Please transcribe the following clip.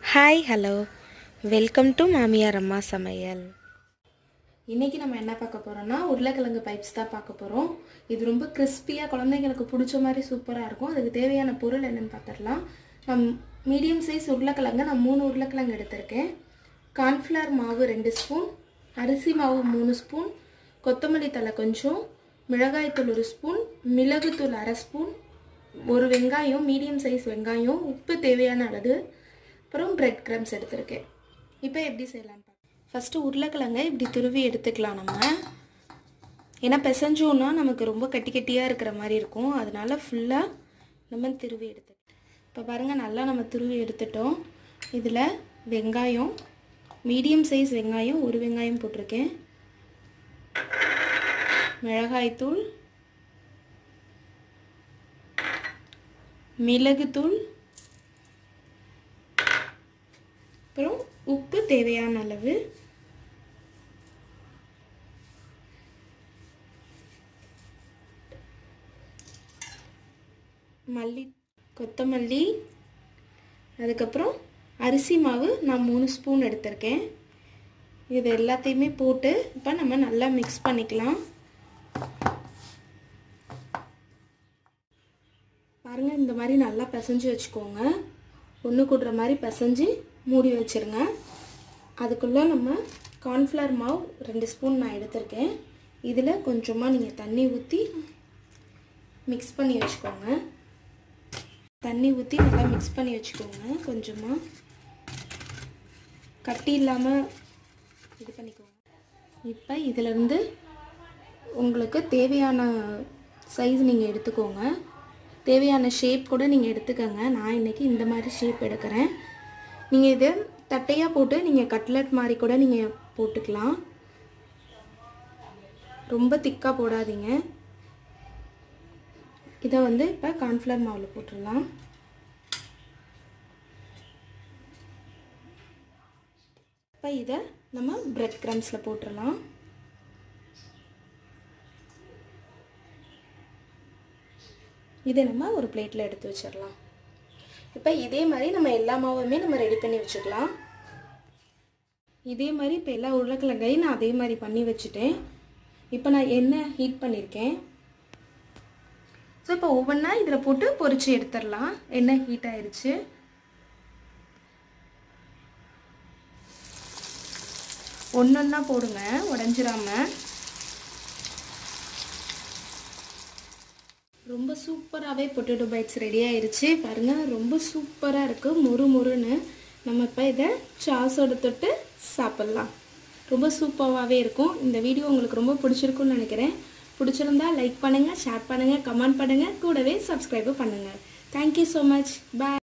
hi hello welcome to மாமியார் அம்மா சமையல் இன்றைக்கி நம்ம என்ன பார்க்க போகிறோம்னா உருளைக்கிழங்கு பைப்ஸ் தான் பார்க்க போகிறோம் இது ரொம்ப கிறிஸ்பியாக குழந்தைங்களுக்கு பிடிச்ச மாதிரி சூப்பராக இருக்கும் அதுக்கு தேவையான பொருள் என்னென்னு பார்த்துடலாம் நம் மீடியம் சைஸ் உருளைக்கிழங்கு நான் மூணு உருளைக்கிழங்கு எடுத்திருக்கேன் கார்ன்ஃப்ளவர் மாவு ரெண்டு ஸ்பூன் அரிசி மாவு மூணு ஸ்பூன் கொத்தமல்லி தழை கொஞ்சம் மிளகாய்த்தூள் ஒரு ஸ்பூன் மிளகுத்தூள் அரை ஸ்பூன் ஒரு வெங்காயம் மீடியம் சைஸ் வெங்காயம் உப்பு தேவையான அளவு அப்புறம் பிரெட் க்ரம்ஸ் எடுத்திருக்கேன் இப்போ எப்படி செய்யலான்னு பார்க்கலாம் ஃபஸ்ட்டு உருளைக்கிழங்கை இப்படி துருவி எடுத்துக்கலாம் நம்ம ஏன்னா பிசைஞ்சோன்னா நமக்கு ரொம்ப கட்டி கட்டியாக இருக்கிற மாதிரி இருக்கும் அதனால ஃபுல்லாக நம்ம துருவி எடுத்து இப்போ பாருங்கள் நல்லா நம்ம துருவி எடுத்துட்டோம் இதில் வெங்காயம் மீடியம் சைஸ் வெங்காயம் ஒரு வெங்காயம் போட்டிருக்கேன் மிளகாய்த்தூள் மிளகுத்தூள் அப்புறம் உப்பு தேவையான அளவு மல்லி கொத்தமல்லி அதுக்கப்புறம் அரிசி மாவு நான் மூணு ஸ்பூன் எடுத்திருக்கேன் இது எல்லாத்தையுமே போட்டு இப்போ நம்ம நல்லா மிக்ஸ் பண்ணிக்கலாம் பாருங்கள் இந்த மாதிரி நல்லா பிசைஞ்சு வச்சுக்கோங்க ஒன்று கூடுற மாதிரி பிசைஞ்சு மூடி வச்சுருங்க அதுக்குள்ளே நம்ம கார்ன்ஃப்ளவர் மாவு ரெண்டு ஸ்பூன் நான் எடுத்திருக்கேன் இதில் கொஞ்சமாக நீங்கள் தண்ணி ஊற்றி மிக்ஸ் பண்ணி வச்சுக்கோங்க தண்ணி ஊற்றி நல்லா மிக்ஸ் பண்ணி வச்சுக்கோங்க கொஞ்சமாக கட்டி இல்லாமல் இது பண்ணிக்கோங்க இப்போ இதிலேருந்து உங்களுக்கு தேவையான சைஸ் நீங்கள் எடுத்துக்கோங்க தேவையான ஷேப் கூட நீங்கள் எடுத்துக்கோங்க நான் இன்றைக்கி இந்த மாதிரி ஷேப் எடுக்கிறேன் நீங்கள் இது தட்டையாக போட்டு நீங்கள் கட்லட் மாதிரி கூட நீங்கள் போட்டுக்கலாம் ரொம்ப திக்காக போடாதீங்க இதை வந்து இப்போ கார்ன்ஃப்ளவர் மாவில் போட்டுடலாம் இப்போ இதை நம்ம பிரெட் க்ரம்ஸில் போட்டுடலாம் இதை நம்ம ஒரு பிளேட்டில் எடுத்து வச்சிடலாம் இப்போ இதே மாதிரி நம்ம எல்லா மாவுமே நம்ம ரெடி பண்ணி வச்சுக்கலாம் இதே மாதிரி இப்போ எல்லா உருளைக்கிழங்கையும் நான் அதே மாதிரி பண்ணி வச்சுட்டேன் இப்போ நான் எண்ணெய் ஹீட் பண்ணியிருக்கேன் ஸோ இப்போ ஒவ்வொன்றா இதில் போட்டு பொரிச்சு எடுத்துடலாம் எண்ணெய் ஹீட் ஆயிடுச்சு ஒன்றொன்னா போடுங்க உடஞ்சிராமல் ரொம்ப சூப்பராகவே பொட்டேட்டோ பைட்ஸ் ரெடி ஆயிடுச்சு பாருங்கள் ரொம்ப சூப்பராக இருக்குது மொறு மொறுன்னு நம்ம இப்போ இதை சாஸோட தொட்டு சாப்பிட்லாம் ரொம்ப சூப்பராகவே இருக்கும் இந்த வீடியோ உங்களுக்கு ரொம்ப பிடிச்சிருக்குன்னு நினைக்கிறேன் பிடிச்சிருந்தா லைக் பண்ணுங்கள் ஷேர் பண்ணுங்கள் கமெண்ட் பண்ணுங்கள் கூடவே சப்ஸ்கிரைபும் பண்ணுங்கள் தேங்க்யூ ஸோ மச் பாய்